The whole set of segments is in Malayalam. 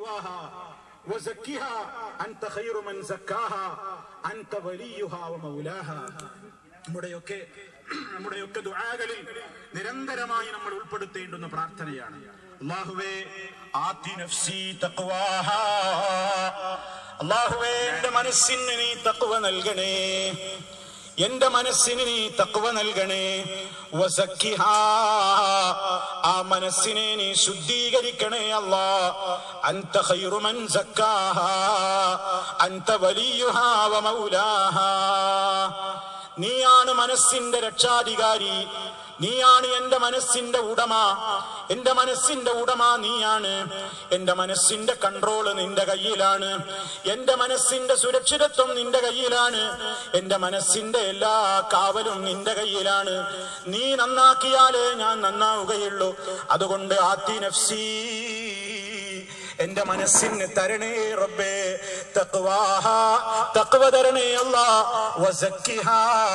تقواها وزكها أنت خير من زكاها أنت وليها ومولاها നമ്മുടെയൊക്കെ നമ്മുടെയൊക്കെ ദുആകളിൽ നിരന്തരമായി നമ്മൾ ഉൾപ്പെടുത്തേണ്ടുന്ന പ്രാർത്ഥനയാണ് അള്ളാഹുവേ ആത്തി നഫ്സി തഖ്വാഹാ അള്ളാഹുവേ എന്റെ മനസ്സിന് നീ തഖ്വ നൽകണേ എന്റെ മനസ്സിന് നീ തക്വ നൽകണേ വസക്കിഹാ ആ മനസ്സിനെ നീ ശുദ്ധീകരിക്കണേ അല്ലാ അൻത ഖൈറു മൻ സക്കാഹാ അൻത വലിയുഹാ വ മൗലാഹാ നീയാണ് മനസ്സിന്റെ രക്ഷാധികാരി നീയാണ് എന്റെ മനസ്സിന്റെ ഉടമ എന്റെ മനസ്സിന്റെ ഉടമ നീയാണ് എന്റെ മനസ്സിന്റെ കൺട്രോള് നിന്റെ കയ്യിലാണ് എന്റെ മനസ്സിന്റെ സുരക്ഷിതത്വം നിന്റെ കയ്യിലാണ് എന്റെ മനസ്സിന്റെ എല്ലാ കാവലും നിന്റെ കയ്യിലാണ് നീ നന്നാക്കിയാലേ ഞാൻ നന്നാവുകയുള്ളൂ അതുകൊണ്ട് ആത്തി നഫ്സി എന്റെ മനസ്സിന് തരണേ റബ്ബേ തഖ്വാഹ തഖ്വ തരണേ അല്ലാ വസക്കിഹാ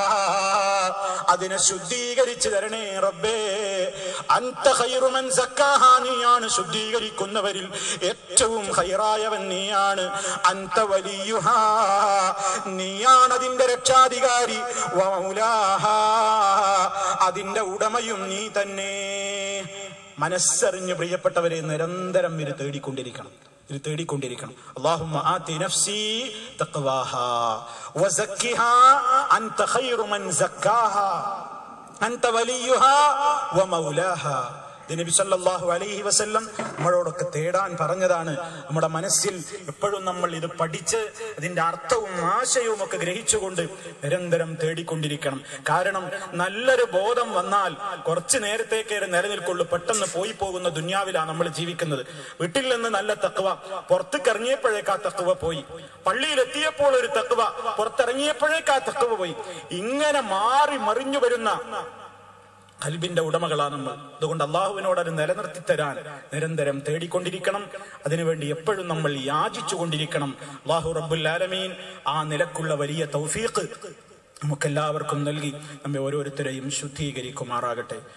അതിനെ ശുദ്ധീകരിച്ചു തരണേ റബ്ബേ അൻത ഖൈറു മൻ സക്കാഹ നീയാണ് ശുദ്ധീകരിക്കുന്നവരിൽ ഏറ്റവും ഖൈറായവൻ നീയാണ് അൻത വലിയുഹാ നീയാണ് അതിന്റെ രക്ഷാധികാരി വ മൗലാഹാ അതിന്റെ ഉടമയും നീ തന്നെ മനസ്സറിഞ്ഞ് പ്രിയപ്പെട്ടവരെ നിരന്തരം ഇത് തേടിക്കൊണ്ടിരിക്കണം ഇത് തേടിക്കൊണ്ടിരിക്കണം അല്ലാഹുമ്മ ആതി നഫ്സി തഖ്വാഹാ വസക്കിഹാ അൻത ഖൈറു മൻ സക്കാഹാ അൻത വലിയുഹാ വമൗലാഹാ ഇത് നബി സല്ലല്ലാഹു അലൈഹി വസല്ലം നമ്മളോടൊക്കെ തേടാൻ പറഞ്ഞതാണ് നമ്മുടെ മനസ്സിൽ എപ്പോഴും നമ്മൾ ഇത് പഠിച്ച് അതിന്റെ അർത്ഥവും ആശയവും ഒക്കെ ഗ്രഹിച്ചുകൊണ്ട് നിരന്തരം തേടിക്കൊണ്ടിരിക്കണം കാരണം നല്ലൊരു ബോധം വന്നാൽ കുറച്ച് നേരത്തേക്ക് നിലനിൽക്കുള്ളൂ പെട്ടെന്ന് പോയി പോകുന്ന ദുന്യാവിലാണ് നമ്മൾ ജീവിക്കുന്നത് വീട്ടിൽ നിന്ന് നല്ല തക്കുവ പുറത്തേക്ക് ഇറങ്ങിയപ്പോഴേക്ക് ആ തക്കുവ പോയി പള്ളിയിൽ എത്തിയപ്പോൾ ഒരു തക്കുവ പുറത്തിറങ്ങിയപ്പോഴേക്ക് ആ തക്കുവ പോയി ഇങ്ങനെ മാറി മറിഞ്ഞു വരുന്ന കൽബിന്റെ ഉടമകളാണ് നമ്മൾ അതുകൊണ്ട് അള്ളാഹുവിനോട് അത് നിലനിർത്തി തരാൻ നിരന്തരം തേടിക്കൊണ്ടിരിക്കണം അതിനുവേണ്ടി എപ്പോഴും നമ്മൾ യാചിച്ചു കൊണ്ടിരിക്കണം അള്ളാഹു റബ്ബുൽ ആലമീൻ ആ നിലക്കുള്ള വലിയ തൗഫീഖ് നമുക്കെല്ലാവർക്കും നൽകി നമ്മെ ഓരോരുത്തരെയും ശുദ്ധീകരിക്കുമാറാകട്ടെ